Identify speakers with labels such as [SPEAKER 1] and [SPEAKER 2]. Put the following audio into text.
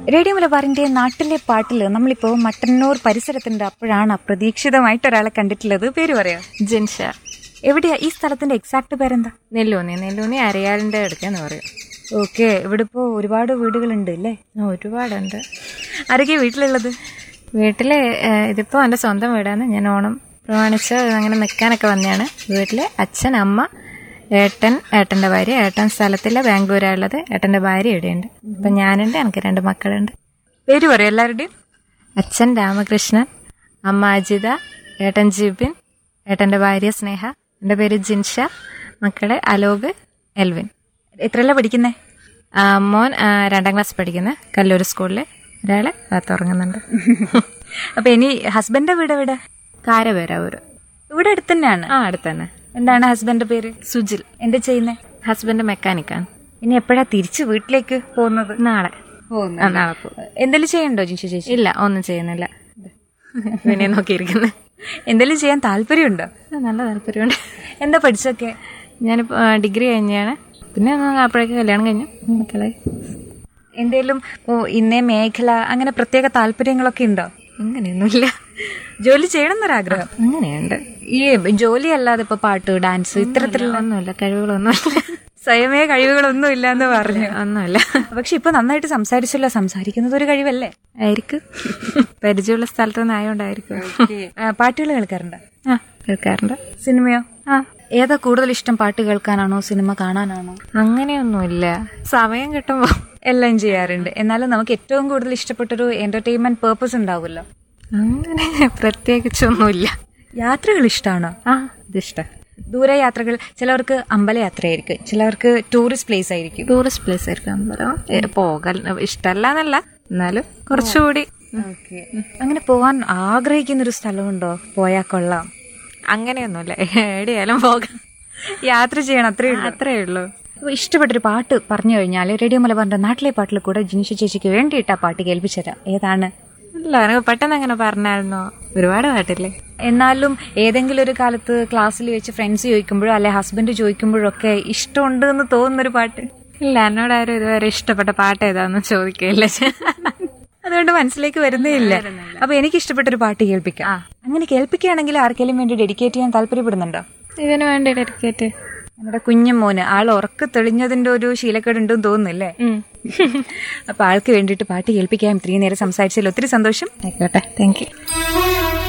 [SPEAKER 1] radio മലബാറിന്റെ നാട്ടിലെ പാട്ടിൽ നമ്മളിപ്പോ മട്ടന്നൂർ പരിസരത്തുണ്ട് അപ്പോഴാണ് അപ്രതീക്ഷിതമായിട്ട് ഒരാളെ കണ്ടിട്ടുള്ളത് പേര് പറയാ
[SPEAKER 2] ജിൻഷ
[SPEAKER 1] എവിടെയാ ഈ സ്ഥലത്തിന്റെ എക്സാക്ട് പേരെന്താ
[SPEAKER 2] നെല്ലൂന്നി നെല്ലൂന്നി അരയാലിന്റെ അടുക്കെന്ന് പറയും
[SPEAKER 1] ഓക്കെ ഇവിടെ ഇപ്പോ ഒരുപാട് വീടുകളുണ്ട് അല്ലേ
[SPEAKER 2] ആ, ഒരുപാടുണ്ട്
[SPEAKER 1] ആരൊക്കെയാ വീട്ടിലുള്ളത്
[SPEAKER 2] വീട്ടില് ഏഹ്, ഇതിപ്പോ എന്റെ സ്വന്തം വീടാണ് ഞാൻ ഓണം പ്രമാണിച്ച് അങ്ങനെ നിൽക്കാനൊക്കെ വന്നതാണ് വീട്ടില് അച്ഛൻ അമ്മ ഏട്ടൻ ഏട്ടന്റെ ഭാര്യ ഏട്ടൻ സ്ഥലത്തില്ല ബാംഗ്ലൂരാണുള്ളത് ഏട്ടന്റെ ഭാര്യ ഇവിടെയുണ്ട് ഇപ്പൊ ഞാനുണ്ട് എനിക്ക് രണ്ട് മക്കളുണ്ട്
[SPEAKER 1] പേര് പറയാം എല്ലാവരുടെയും
[SPEAKER 2] അച്ഛൻ രാമകൃഷ്ണൻ അമ്മ അജിത ഏട്ടൻ ജിബിൻ ഏട്ടന്റെ ഭാര്യ സ്നേഹ എൻ്റെ പേര് ജിൻഷ മക്കള് അലോക് എൽവിൻ
[SPEAKER 1] എത്രയല്ല പഠിക്കുന്നേ
[SPEAKER 2] ആ, മോൻ ആ, രണ്ടാം ക്ലാസ് പഠിക്കുന്ന കല്ലൂർ സ്കൂളിൽ ഒരാള് കാത്തുറങ്ങുന്നുണ്ട്
[SPEAKER 1] അപ്പൊ ഇനി ഹസ്ബൻഡിന്റെ വീട് എവിടെ
[SPEAKER 2] കാരപേരാവൂർ
[SPEAKER 1] ഇവിടെ അടുത്ത് തന്നെയാണ്
[SPEAKER 2] ആ അടുത്ത് തന്നെ
[SPEAKER 1] എന്താണ് ഹസ്ബൻഡിന്റെ പേര്
[SPEAKER 2] സുജിൽ
[SPEAKER 1] എന്താ ചെയ്യുന്നേ
[SPEAKER 2] ഹസ്ബൻഡ് മെക്കാനിക്കാണ്
[SPEAKER 1] ഇനി എപ്പോഴാ തിരിച്ച് വീട്ടിലേക്ക് പോകുന്നത്
[SPEAKER 2] നാളെ ആ, നാളെ പോകും
[SPEAKER 1] എന്തെങ്കിലും ചെയ്യണ്ടോ ജിൻഷു ചേച്ചി
[SPEAKER 2] ഇല്ല ഒന്നും ചെയ്യുന്നില്ല പിന്നെ നോക്കിയിരിക്കുന്നത്
[SPEAKER 1] എന്തെങ്കിലും ചെയ്യാൻ താല്പര്യമുണ്ടോ
[SPEAKER 2] നല്ല താല്പര്യമുണ്ട്
[SPEAKER 1] എന്താ പഠിച്ചൊക്കെ
[SPEAKER 2] ഞാനിപ്പോൾ ഡിഗ്രി കഴിഞ്ഞാണ് പിന്നെ ഒന്ന് അപ്പോഴേക്ക് കല്യാണം കഴിഞ്ഞു മക്കളെ
[SPEAKER 1] എന്തേലും ഓ ഇന്നേ മേഖല അങ്ങനെ പ്രത്യേക താല്പര്യങ്ങളൊക്കെ ഉണ്ടോ
[SPEAKER 2] അങ്ങനെയൊന്നുമില്ല
[SPEAKER 1] ജോലി ചെയ്യണം എന്നൊരാഗ്രഹം
[SPEAKER 2] അങ്ങനെയുണ്ട്
[SPEAKER 1] ഈ ജോലി അല്ലാതെ ഇപ്പൊ പാട്ട് ഡാൻസ് ഇത്തരത്തിലുള്ള
[SPEAKER 2] ഒന്നുമില്ല കഴിവുകളൊന്നുമില്ല
[SPEAKER 1] സ്വയമേ കഴിവുകളൊന്നും ഇല്ലാന്ന് പറഞ്ഞു
[SPEAKER 2] ഒന്നുമില്ല
[SPEAKER 1] പക്ഷെ ഇപ്പൊ നന്നായിട്ട് സംസാരിച്ചല്ലോ സംസാരിക്കുന്നത് ഒരു കഴിവല്ലേ
[SPEAKER 2] ആയിരിക്കും പരിചയമുള്ള സ്ഥലത്ത് നിന്ന് ആയതുകൊണ്ടായിരിക്കും
[SPEAKER 1] ആ, പാട്ടുകൾ കേൾക്കാറുണ്ടോ
[SPEAKER 2] ആ കേൾക്കാറുണ്ട്
[SPEAKER 1] സിനിമയോ
[SPEAKER 2] ആ
[SPEAKER 1] ഏതാ കൂടുതൽ ഇഷ്ടം പാട്ട് കേൾക്കാനാണോ സിനിമ കാണാനാണോ
[SPEAKER 2] അങ്ങനെയൊന്നുമില്ല സമയം കിട്ടുമ്പോ
[SPEAKER 1] എല്ലാം ചെയ്യാറുണ്ട് എന്നാലും നമുക്ക് ഏറ്റവും കൂടുതൽ ഇഷ്ടപ്പെട്ടൊരു എന്റർടൈൻമെന്റ് പേർപ്പസ് ഉണ്ടാവുമല്ലോ
[SPEAKER 2] അങ്ങനെ പ്രത്യേകിച്ചൊന്നുമില്ല
[SPEAKER 1] യാത്രകൾ ഇഷ്ടമാണോ
[SPEAKER 2] ആ ഇതിഷ്ടം
[SPEAKER 1] ദൂര യാത്രകൾ ചിലവർക്ക് അമ്പലയാത്രയായിരിക്കും ചിലവർക്ക് ടൂറിസ്റ്റ് പ്ലേസ് ആയിരിക്കും
[SPEAKER 2] ടൂറിസ്റ്റ് പ്ലേസ് ആയിരിക്കും അമ്പലം ഏ, പോകൽ ഇഷ്ടമല്ല എന്നല്ല എന്നാലും കുറച്ചുകൂടി
[SPEAKER 1] അങ്ങനെ പോവാൻ ആഗ്രഹിക്കുന്ന ഒരു സ്ഥലമുണ്ടോ പോയാ കൊള്ളാം
[SPEAKER 2] അങ്ങനെയൊന്നുമില്ല എവിടെയായാലും പോകാം
[SPEAKER 1] യാത്ര ചെയ്യണം അത്രേ ഉള്ളൂ
[SPEAKER 2] അത്രേ ഉള്ളൂ
[SPEAKER 1] അപ്പൊ ഇഷ്ടപ്പെട്ടൊരു പാട്ട് പറഞ്ഞു കഴിഞ്ഞാൽ റേഡിയോ മലബാറിന്റെ നാട്ടിലെ പാട്ടിൽ കൂടെ ജിനിഷ ചേച്ചിക്ക് വേണ്ടിയിട്ട് ആ പാട്ട് കേൾപ്പിച്ചുതരാം ഏതാണ്
[SPEAKER 2] ഇല്ല എനിക്ക് പെട്ടെന്ന് അങ്ങനെ പറഞ്ഞായിരുന്നോ ഒരുപാട് പാട്ടില്ലേ
[SPEAKER 1] എന്നാലും ഏതെങ്കിലും ഒരു കാലത്ത് ക്ലാസ്സിൽ വെച്ച് ഫ്രണ്ട്സ് ചോദിക്കുമ്പോഴോ അല്ലെ ഹസ്ബൻഡ് ചോദിക്കുമ്പോഴോ ഒക്കെ ഇഷ്ടമുണ്ട് എന്ന് തോന്നുന്നൊരു പാട്ട്
[SPEAKER 2] ഇല്ല എന്നോട് ആരും ഇതുവരെ ഇഷ്ടപ്പെട്ട പാട്ട് ഏതാന്ന് ചോദിക്കില്ല
[SPEAKER 1] അതുകൊണ്ട് മനസ്സിലേക്ക് വരുന്നേ ഇല്ല അപ്പൊ എനിക്ക് ഇഷ്ടപ്പെട്ടൊരു പാട്ട് കേൾപ്പിക്കാം അങ്ങനെ കേൾപ്പിക്കുകയാണെങ്കിൽ ആർക്കെങ്കിലും വേണ്ടി ഡെഡിക്കേറ്റ് ചെയ്യാൻ താല്പര്യപ്പെടുന്നുണ്ടോ
[SPEAKER 2] ഇതിനു വേണ്ടി ഡെഡിക്കേറ്റ്
[SPEAKER 1] നമ്മുടെ കുഞ്ഞൻ മോന് ആൾ ഉറക്ക തെളിഞ്ഞതിന്റെ ഒരു ശീലക്കേടുണ്ടെന്ന് തോന്നുന്നില്ലേ അപ്പൊ ആൾക്ക് വേണ്ടിയിട്ട് പാട്ട് കേൾപ്പിക്കാം ഇത്രയും നേരം സംസാരിച്ചതിൽ ഒത്തിരി സന്തോഷം
[SPEAKER 2] ആയിക്കോട്ടെ താങ്ക് യു